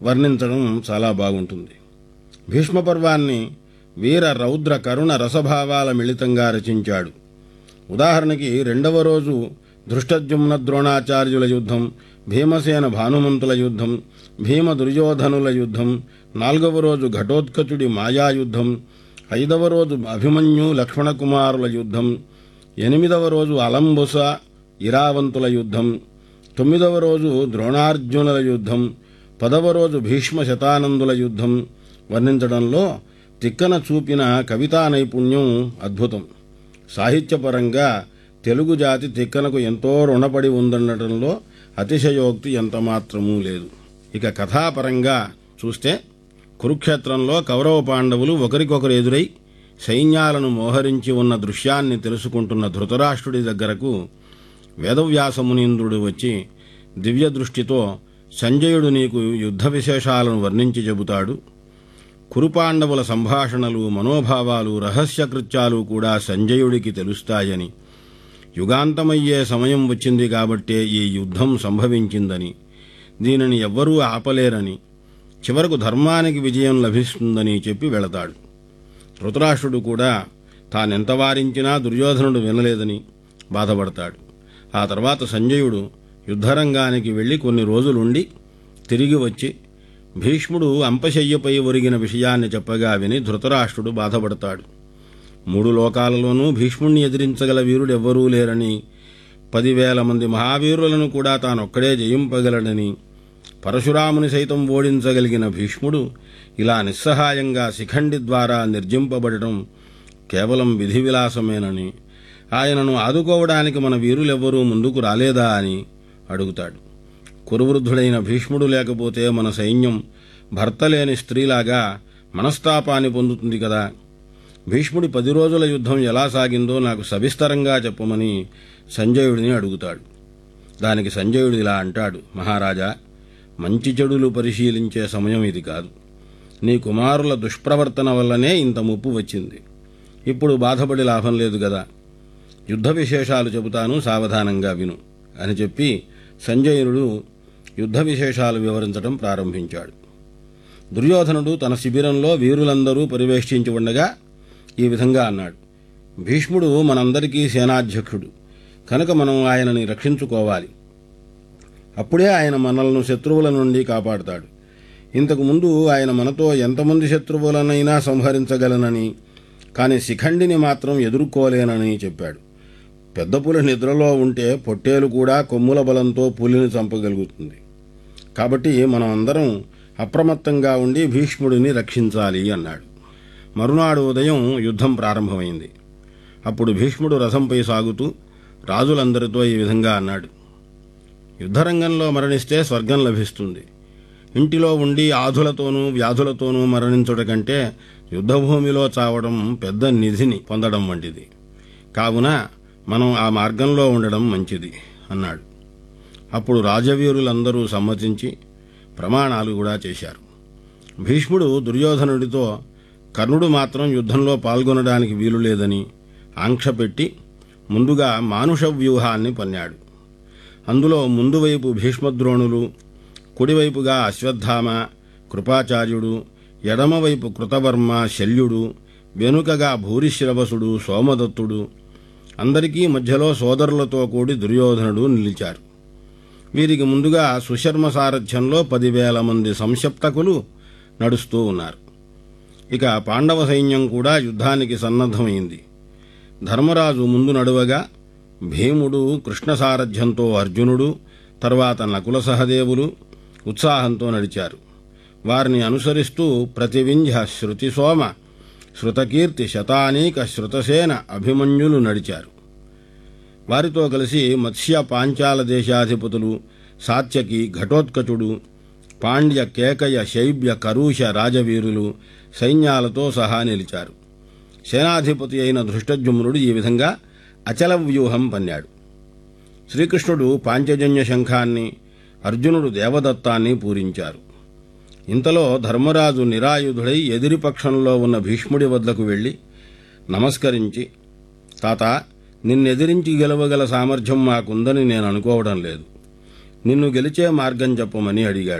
వర్ణించడం చాలా బాగుంటుంది భీష్మ పర్వాన్ని వీర రౌద్ర కరుణ రసభావాల మిళితంగా రచించాడు ఉదాహరణకి రెండవ రోజు ధృష్టద్యుమ్న ద్రోణాచార్యుల యుద్ధం భీమసేన భానుమంతుల యుద్ధం భీమ దుర్యోధనుల యుద్ధం నాలుగవ రోజు ఘటోత్కచుడి మాయాయుద్ధం ఐదవ రోజు అభిమన్యు లక్ష్మణకుమారుల యుద్ధం ఎనిమిదవ రోజు అలంబుస ఇరావంతుల యుద్ధం తొమ్మిదవ రోజు ద్రోణార్జునుల యుద్ధం పదవ రోజు భీష్మ శతానందుల యుద్ధం వర్ణించడంలో తిక్కన చూపిన కవితా నైపుణ్యం అద్భుతం సాహిత్యపరంగా తెలుగు జాతి తిక్కనకు ఎంతో రుణపడి ఉందనడంలో అతిశయోక్తి ఎంతమాత్రమూ లేదు ఇక కథాపరంగా చూస్తే కురుక్షేత్రంలో కౌరవ పాండవులు ఒకరికొకరు ఎదురై సైన్యాలను మోహరించి ఉన్న దృశ్యాన్ని తెలుసుకుంటున్న ధృతరాష్ట్రుడి దగ్గరకు వేదవ్యాసమునీంద్రుడు వచ్చి దివ్య దృష్టితో సంజయుడు నీకు యుద్ధ విశేషాలను వర్ణించి చెబుతాడు కురుపాండవుల సంభాషణలు మనోభావాలు రహస్యకృత్యాలు కూడా సంజయుడికి తెలుస్తాయని యుగాంతమయ్యే సమయం వచ్చింది కాబట్టే ఈ యుద్ధం సంభవించిందని దీనిని ఎవ్వరూ ఆపలేరని చివరకు ధర్మానికి విజయం లభిస్తుందని చెప్పి వెళతాడు ధృతరాష్ట్రుడు కూడా తానెంత వారించినా దుర్యోధనుడు వినలేదని బాధపడతాడు ఆ తర్వాత సంజయుడు యుద్ధరంగానికి వెళ్లి కొన్ని రోజులుండి తిరిగి వచ్చి భీష్ముడు అంపశయ్యపై ఒరిగిన విషయాన్ని చెప్పగా విని ధృతరాష్ట్రుడు బాధపడతాడు మూడు లోకాలలోనూ భీష్ముణ్ణి ఎదిరించగల వీరుడెవ్వరూ లేరని పదివేల మంది మహావీరులను కూడా తానొక్కడే జయింపగలడని పరశురాముని సైతం ఓడించగలిగిన భీష్ముడు ఇలా నిస్సహాయంగా శిఖండి ద్వారా నిర్జింపబడటం కేవలం విధి విలాసమేనని ఆయనను ఆదుకోవడానికి మన వీరులెవ్వరూ ముందుకు రాలేదా అని అడుగుతాడు కురువృద్ధుడైన భీష్ముడు లేకపోతే మన సైన్యం భర్త లేని స్త్రీలాగా మనస్తాపాన్ని పొందుతుంది కదా భీష్ముడి పది రోజుల యుద్ధం ఎలా సాగిందో నాకు సవిస్తరంగా చెప్పమని సంజయుడిని అడుగుతాడు దానికి సంజయుడు ఇలా అంటాడు మహారాజా మంచి చెడులు పరిశీలించే సమయం ఇది కాదు నీ కుమారుల దుష్ప్రవర్తన వల్లనే ఇంత ముప్పు వచ్చింది ఇప్పుడు బాధపడి లాభం లేదు కదా యుద్ధ విశేషాలు చెబుతాను సావధానంగా విను అని చెప్పి సంజయుడు యుద్ధ విశేషాలు వివరించడం ప్రారంభించాడు దుర్యోధనుడు తన శిబిరంలో వీరులందరూ పరివేష్టించి ఉండగా ఈ విధంగా అన్నాడు భీష్ముడు మనందరికీ సేనాధ్యక్షుడు కనుక మనం ఆయనని రక్షించుకోవాలి అప్పుడే ఆయన మనలను శత్రువుల నుండి కాపాడుతాడు ఇంతకు ముందు ఆయన మనతో ఎంతమంది శత్రువులనైనా సంహరించగలనని కానీ శిఖండిని మాత్రం ఎదుర్కోలేనని చెప్పాడు పెద్ద పులి నిద్రలో ఉంటే పొట్టేలు కూడా కొమ్ముల బలంతో పులిని చంపగలుగుతుంది కాబట్టి మనం అందరం అప్రమత్తంగా ఉండి భీష్ముడిని రక్షించాలి అన్నాడు మరునాడు ఉదయం యుద్ధం ప్రారంభమైంది అప్పుడు భీష్ముడు రథంపై సాగుతూ రాజులందరితో ఈ విధంగా అన్నాడు యుద్ధరంగంలో మరణిస్తే స్వర్గం లభిస్తుంది ఇంటిలో ఉండి ఆధులతోనూ వ్యాధులతోనూ మరణించుట కంటే యుద్ధభూమిలో చావడం పెద్ద నిధిని పొందడం వంటిది కావున మనం ఆ మార్గంలో ఉండడం మంచిది అన్నాడు అప్పుడు రాజవీరులందరూ సమ్మతించి ప్రమాణాలు కూడా చేశారు భీష్ముడు దుర్యోధనుడితో కర్ణుడు మాత్రం యుద్ధంలో పాల్గొనడానికి వీలు లేదని ఆంక్ష పెట్టి ముందుగా మానుష వ్యూహాన్ని పన్నాడు అందులో ముందువైపు భీష్మద్రోణులు కుడివైపుగా అశ్వత్థామ కృపాచార్యుడు ఎడమవైపు కృతవర్మ శల్యుడు వెనుకగా భూరిశ్రవసుడు సోమదత్తుడు అందరికీ మధ్యలో సోదరులతో కూడి దుర్యోధనుడు నిలిచారు వీరికి ముందుగా సుశర్మ సారథ్యంలో పదివేల మంది సంక్షప్తకులు నడుస్తూ ఉన్నారు ఇక పాండవ సైన్యం కూడా యుద్ధానికి సన్నద్ధమైంది ధర్మరాజు ముందు నడువగా భీముడు కృష్ణ సారథ్యంతో అర్జునుడు తర్వాత నకుల సహదేవులు ఉత్సాహంతో నడిచారు వారిని అనుసరిస్తూ ప్రతివింధ్య శృతిసోమ శృతకీర్తి శతానీక శృతసేన అభిమన్యులు నడిచారు వారితో కలిసి మత్స్య పాంచాల దేశాధిపతులు సాత్యకి ఘటోత్కచుడు పాండ్య కేకయ శైబ్య కరూష రాజవీరులు సైన్యాలతో సహా నిలిచారు సేనాధిపతి అయిన ధృష్టజుమ్నుడు ఈ విధంగా అచల వ్యూహం పన్నాడు శ్రీకృష్ణుడు పాంచజన్య శంఖాన్ని అర్జునుడు దేవదత్తాన్ని పూరించారు ఇంతలో ధర్మరాజు నిరాయుధుడై ఎదిరి పక్షంలో ఉన్న భీష్ముడి వద్దకు వెళ్లి నమస్కరించి తాత నిన్నెదిరించి గెలవగల సామర్థ్యం మాకుందని నేను అనుకోవడం లేదు నిన్ను గెలిచే మార్గం చెప్పమని అడిగాడు